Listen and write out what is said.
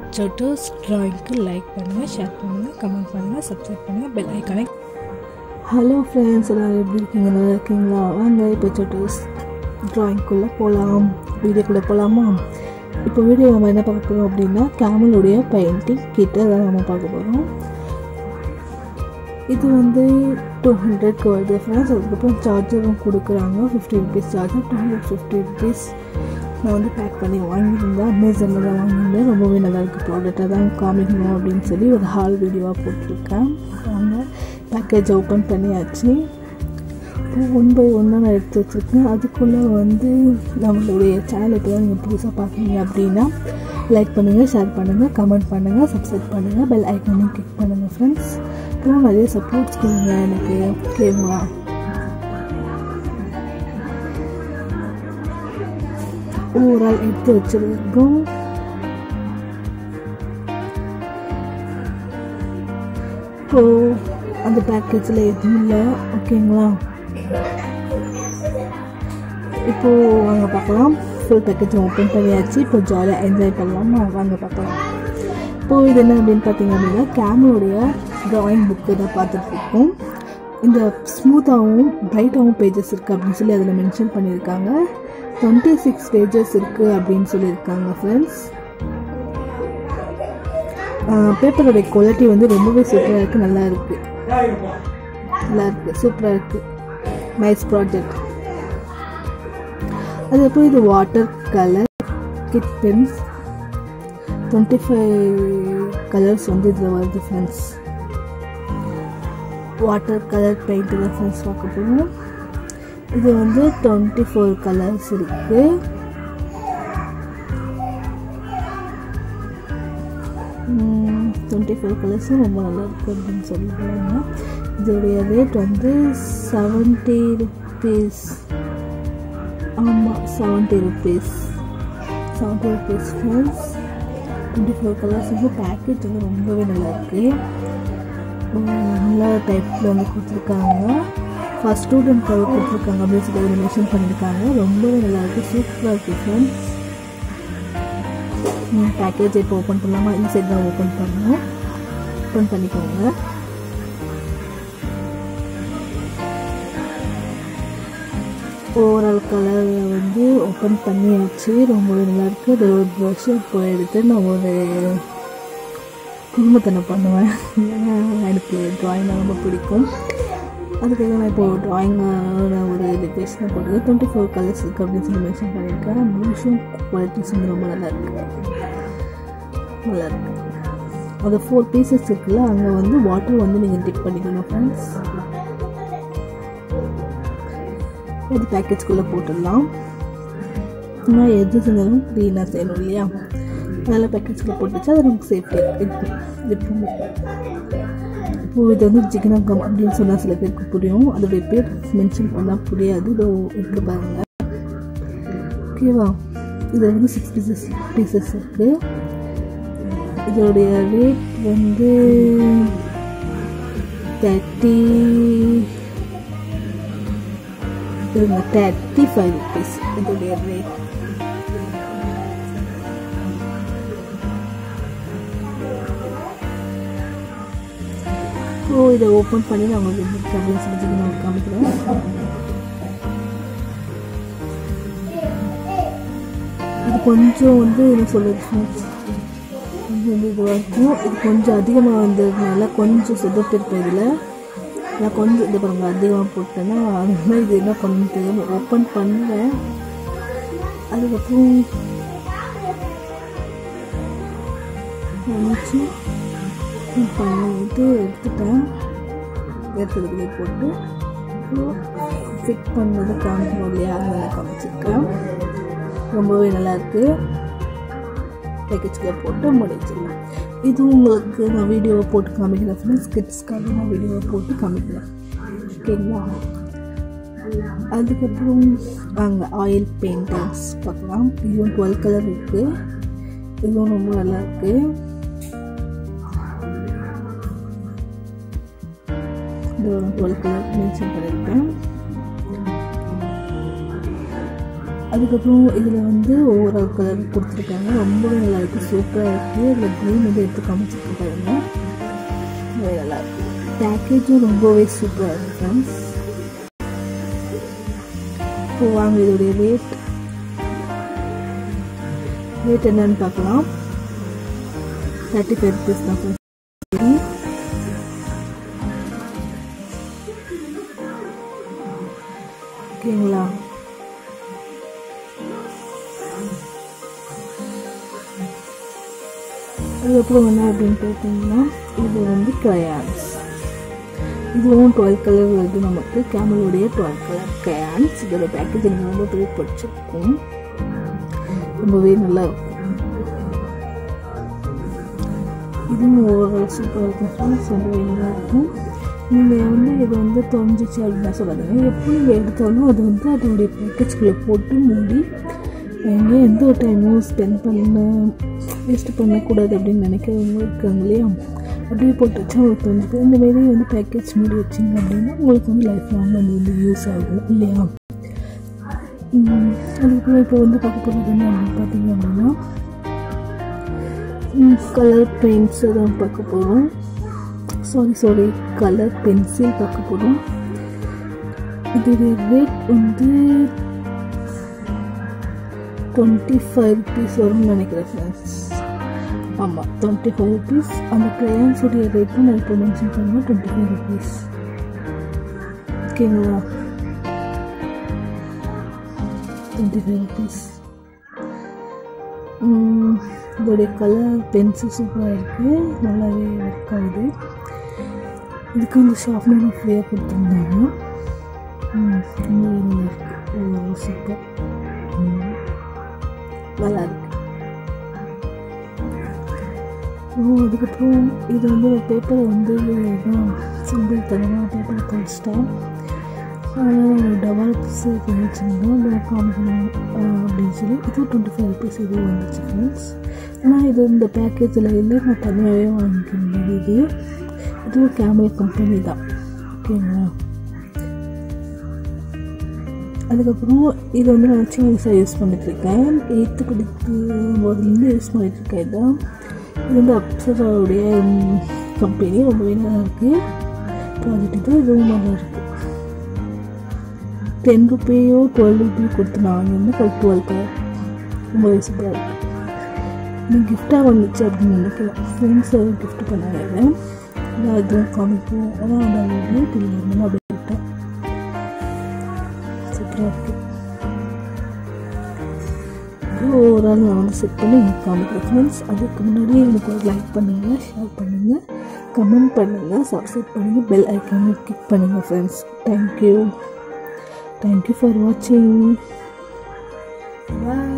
சொட்டோஸ் ட்ராயிங்க்கு லைக் பண்ணுங்கள் ஷேர் பண்ணுங்கள் கமெண்ட் பண்ணுங்கள் சப்ஸ்கிரைப் பண்ணுங்கள் பெல் ஐக்கானை ஹலோ ஃப்ரெண்ட்ஸ் எல்லோரும் எப்படி இருக்கீங்க நல்லா இருக்கீங்களா வாங்க இப்போ சொட்டோஸ் ட்ராயிங்குள்ளே போகலாம் வீடியோக்குள்ளே போகலாமா இப்போ வீடியோ நம்ம என்ன பார்க்க போகிறோம் அப்படின்னா கேமலுடைய பெயிண்டிங் கிட்ட தான் நம்ம பார்க்க போகிறோம் இது வந்து டூ ஹண்ட்ரட்க்கு வருது ஃப்ரெண்ட்ஸ் அதுக்கப்புறம் சார்ஜரும் கொடுக்குறாங்க fifty rupees charger two hundred fifty rupees நான் வந்து பேக் பண்ணி வாங்கியிருந்தேன் அமேசானில் தான் வாங்கியிருந்தேன் ரொம்பவே நல்லாயிருக்கு ப்ராடக்டாக தான் காமிக்கணும் அப்படின்னு சொல்லி ஒரு ஹால் வீடியோவாக போட்டிருக்கேன் வாங்க பேக்கேஜ் ஓப்பன் பண்ணியாச்சு இப்போ ஒன் பை ஒன்னாக நான் எடுத்து வச்சுருக்கேன் அதுக்குள்ளே வந்து நம்மளுடைய சேனல் இப்போ தான் நீங்கள் புதுசாக பார்க்குறீங்க அப்படின்னா லைக் பண்ணுங்கள் ஷேர் பண்ணுங்கள் கமெண்ட் பண்ணுங்கள் சப்ஸ்கிரைப் பண்ணுங்கள் பெல் ஐக்கானையும் கிளிக் பண்ணுங்கள் ஃப்ரெண்ட்ஸ் அப்புறம் நிறைய சப்போர்ட்ஸ் கொடுங்க எனக்கு ஓகேங்களா ஓவரால் எடுத்து வச்சிருக்கோம் இப்போ அந்த பேக்கேஜில் எதுவும் இல்லை ஓகேங்களா இப்போது வாங்க பார்க்கலாம் ஃபுல் பேக்கேஜ் ஓப்பன் பண்ணியாச்சு இப்போ ஜாலியாக என்ஜாய் பண்ணலாம் வாங்க பார்க்கலாம் இப்போது இது என்ன அப்படின்னு பார்த்தீங்க அப்படின்னா கேமரோடைய ட்ராயிங் புக்கு தான் பார்த்துட்ருக்கோம் இந்த ஸ்மூத்தாகவும் பிரைட்டாகவும் பேஜஸ் இருக்குது அப்படின்னு சொல்லி அதில் மென்ஷன் பண்ணியிருக்காங்க டுவெண்ட்டி சிக்ஸ் பேஜஸ் இருக்குது அப்படின்னு சொல்லியிருக்காங்க ஃப்ரெண்ட்ஸ் பேப்பரோடைய குவாலிட்டி வந்து ரொம்பவே சூப்பராக இருக்குது நல்லா இருக்குது நல்லா இருக்குது சூப்பராக இருக்குது நைஸ் ப்ராஜெக்ட் அதுக்கப்புறம் இது water colour kit pens twenty five colours வந்து இதில் வருது ஃப்ரெண்ட்ஸ் வாட்டர் கலர் பெயிண்ட் தான் ஃப்ரெண்ட்ஸ் பார்க்க போகிறோம் இது வந்து டுவெண்ட்டி ஃபோர் கலர்ஸ் இருக்குது டுவெண்ட்டி ஃபோர் கலர்ஸும் ரொம்ப நல்லா இருக்குது அப்படின்னு சொல்லுவாங்க இதோடைய ரேட் வந்து செவன்ட்டி ருபீஸ் ஆமாம் seventy rupees seventy rupees friends twenty four colours வந்து பேக்கேஜ் வந்து ரொம்பவே நல்லாயிருக்கு நல்ல டைப்பில் வந்து கொடுத்துருக்காங்க ஃபஸ்ட் ஸ்டூடெண்ட் கவர் கொடுத்துருக்காங்க அப்படின்னு சொல்லி அதில் மென்ஷன் பண்ணியிருக்காங்க ரொம்பவே நல்லாயிருக்கு சூப்பராக இருக்குது ஃப்ரெண்ட்ஸ் பேக்கேஜ் இப்போ ஓப்பன் பண்ணலாமா இந்த சைட் தான் ஓப்பன் பண்ணணும் ஓப்பன் பண்ணிக்கோங்க ஓவரால் கலர் வந்து ஓப்பன் பண்ணியாச்சு ரொம்பவே நல்லாயிருக்கு அது ஒரு ப்ரஷ் இப்போ எடுத்து நான் ஒரு குடும்பத்தனை பண்ணுவேன் ஏன்னா எனக்கு ட்ராயிங் ரொம்ப பிடிக்கும் அதுக்காக நான் இப்போது ட்ராயிங்கோட ஒரு ரிக்வெஸ்ட்டாக போட்டு டுவெண்ட்டி ஃபோர் கலர்ஸ் இருக்குது அப்படின்னு சொல்லி மென்ஷன் பண்ணியிருக்கேன் ப்ளூஷும் குவாலிட்டிஸ் வந்து ரொம்ப நல்லா இருக்குது நல்லா இருக்கு அது ஃபோர் பீசஸ் இருக்குல்ல அங்கே வந்து வாட்டர் வந்து நீங்கள் டிப் பண்ணிக்கணும் ஃப்ரெண்ட்ஸ் இது பேக்கேஜ்குள்ளே போட்டுடலாம் நான் எது செஞ்சாலும் க்ளீனாக செய்யணும் இல்லையா நல்ல பேக்கேஜில் போட்டுச்சு அது நமக்கு சேஃப்டி இருக்கும் எப்பவுமே இப்போது இது வந்து ஜிகனகம் அப்படின்னு சொன்னால் சில பேருக்கு புரியும் அதோடைய பேர் மென்ஷன் பண்ணால் புரியாது இதோ இருக்கு பாருங்க ஓகேவா இதில் வந்து சிக்ஸ் பீசஸ் பீசஸ் இருக்குது இதோடைய ரேட் வந்து தேர்ட்டி இருங்க தேர்ட்டி ஃபைவ் ருபீஸ் இதோடைய ரேட் ஸோ இதை ஓப்பன் பண்ணி நான் உங்களுக்கு எப்படி அப்படின்னு சொல்லி நான் காமிக்கிறேன் இது கொஞ்சம் வந்து என்ன சொல்லுது கொஞ்சம் வந்து இதுவாக இருக்கும் இது கொஞ்சம் அதிகமாக வந்ததுனால கொஞ்சம் சிதப்பிருக்கும் இதில் நான் கொஞ்சம் இது பாருங்க அதிகமாக போட்டேன்னா அதனால இது என்ன பண்ண தெரியும் ஓப்பன் பண்ணுவேன் அதுக்கப்புறம் நினச்சி பண்ணிட்டு எடுத்துட்டேன் எடுத்ததுக்குள்ளே போட்டு அப்புறம் ஃபிட் பண்ணதை காமிக்கணும் இல்லையா அதனால் காமிச்சிருக்கேன் ரொம்பவே நல்லாயிருக்கு பேக்கேஜில் போட்டு முடிச்சிடலாம் இது உங்களுக்கு நான் வீடியோவை போட்டு காமிக்கிறேன் ஃப்ரெண்ட்ஸ் கிட்ஸ்க்காக நான் வீடியோவை போட்டு காமிக்கிறேன் ஓகேங்களா அதுக்கப்புறம் அங்கே ஆயில் பெயிண்டிங்ஸ் பார்க்கலாம் இதுவும் டுவெல் கலர் இருக்குது இதுவும் ரொம்ப நல்லா இருக்குது இது டுவெல் கலர் மென்ஷன் பண்ணியிருக்கேன் அதுக்கப்புறம் இதில் வந்து ஒவ்வொரு கலர் கொடுத்துருக்காங்க ரொம்பவே நல்லா இருக்குது சூப்பராக இருக்குது இதில் க்ரீன் வந்து எடுத்து காமிச்சிருக்காங்க ரொம்பவே நல்லா இருக்கு பேக்கேஜும் ரொம்பவே சூப்பராக இருக்குது ஃப்ரெண்ட்ஸ் இப்போ வாங்க இதோடைய ரேட் ரேட் என்னன்னு பார்க்கலாம் தேர்ட்டி ஃபைவ் ருபீஸ் தான் ஃப்ரெண்ட்ஸ் ஓகேங்களா அதுக்கப்புறம் என்ன அப்படின்னு பார்த்தீங்கன்னா இது வந்து crayons இதுவும் டுவெல் கலர் வருது நமக்கு கேமலுடைய டுவெல் கலர் crayons இதோட பேக்கேஜ் எனக்கு ரொம்ப பெரிய பிடிச்சிருக்கும் ரொம்பவே நல்லா இருக்கும் இதுவும் ஓவரால் சூப்பராக இருக்கும் ஃப்ரெண்ட்ஸ் ரொம்பவே நல்லா இருக்கும் நீங்கள் வந்து இது வந்து தொலைஞ்சிச்சு அப்படின்னு சொல்லாதீங்க எப்படி நீங்கள் எடுத்தாலும் அது வந்து அதோடைய பேக்கேஜ்குள்ளே போட்டு மூடி எங்கே எந்த ஒரு டைமும் ஸ்பெண்ட் பண்ண வேஸ்ட் பண்ணக்கூடாது அப்படின்னு நினைக்கிறவங்க இருக்காங்க இல்லையா அப்படியே போட்டு வச்சா உங்களுக்கு வந்து இந்த மாரி வந்து பேக்கேஜ் மூடி வச்சிங்க அப்படின்னா உங்களுக்கு வந்து லைஃப் லாங் அது வந்து யூஸ் ஆகும் இல்லையா உம், அதுக்கப்புறம் இப்போ வந்து பார்க்க போகிறது என்ன அப்படின்னு பார்த்தீங்க அப்படின்னா கலர் பெயிண்ட்ஸ் தான் பார்க்க போகிறோம் சாரி சாரி கலர் பென்சில் பார்க்க போகிறோம் இதோடைய ரேட் வந்து டுவெண்ட்டி ஃபைவ் ருபீஸ் வரும்னு நினைக்கிறேன் ஃப்ரெண்ட்ஸ் ஆமாம் டுவெண்ட்டி ஃபைவ் ருபீஸ் அந்த க்ரையான்ஸுடைய ரேட்டும் நான் இப்போ மென்ஷன் பண்ணுவேன் டுவெண்ட்டி ஃபைவ் ருபீஸ் ஓகேங்களா டுவெண்ட்டி ஃபைவ் ருபீஸ் இதோடைய கலர் பென்சில் சூப்பராக இருக்குது நல்லாவே ஒர்க் ஆகுது இதுக்கு வந்து ஷார்ப்னர் ஃப்ரீயாக கொடுத்துருந்தாங்க ம், ரொம்பவே நல்லா இருக்கு ஓ சூப்பர் ம், நல்லா இருக்கு ஓ அதுக்கப்புறம் இது வந்து பேப்பரை வந்து இதான் சிம்பிள் தரமாக பேப்பரை தொலைச்சிட்டேன் அதனால் டெவலப்ஸ் பண்ணி வச்சுருந்தோம் அதை காமிக்கணும் ஆஹ் அப்படின்னு சொல்லி இது டுவெண்ட்டி ஃபைவ் ருபீஸ் இது வந்துச்சு ஃப்ரெண்ட்ஸ் ஆனால் இது இந்த பேக்கேஜில் இல்லை நான் தனியாகவே வாங்கிக்கிருந்தது இது இதுவும் கேமல் கம்பெனி தான் ஓகேங்களா அதுக்கப்புறம் இது வந்து நான் சின்ன வயசாக யூஸ் பண்ணிட்டுருக்கேன் எயித்து படிக்கும் போதுலேருந்து யூஸ் பண்ணிட்டுருக்கேன் இதான் இது வந்து அப்சராவுடைய கம்பெனி ரொம்பவே நல்லா இருக்குது ப்ராஜெக்ட் இது இதுவும் நல்லா இருக்குது டென் ருபீயோ டுவெல் ருபீயோ கொடுத்து நான் வாங்கியிருந்தேன் கல் டுவெல் கலர் ரொம்பவே சூப்பராக இருக்குது இது கிஃப்டாக வந்துச்சு அப்படின்னு நினைக்கிறேன் ஃப்ரெண்ட்ஸ் கிஃப்ட் பண்ணாங்க இதை நான் இதுவும் காமிப்போம் அதான் அந்த ரேட் இல்லை அப்படின்னு அப்படி விட்டேன் சூப்பராக இருக்குது ஓவரால் நான் வந்து செட் பண்ணி உங்களுக்கு காமிக்கிறேன் ஃப்ரெண்ட்ஸ் அதுக்கு முன்னாடி எனக்கு ஒரு லைக் பண்ணுங்கள் ஷேர் பண்ணுங்கள் கமெண்ட் பண்ணுங்கள் சப்ஸ்கிரைப் பண்ணுங்கள் பெல் ஐக்கானை கிளிக் பண்ணுங்கள் ஃப்ரெண்ட்ஸ் தேங்க்யூ தேங்க்யூ ஃபார் வாட்சிங் பாய்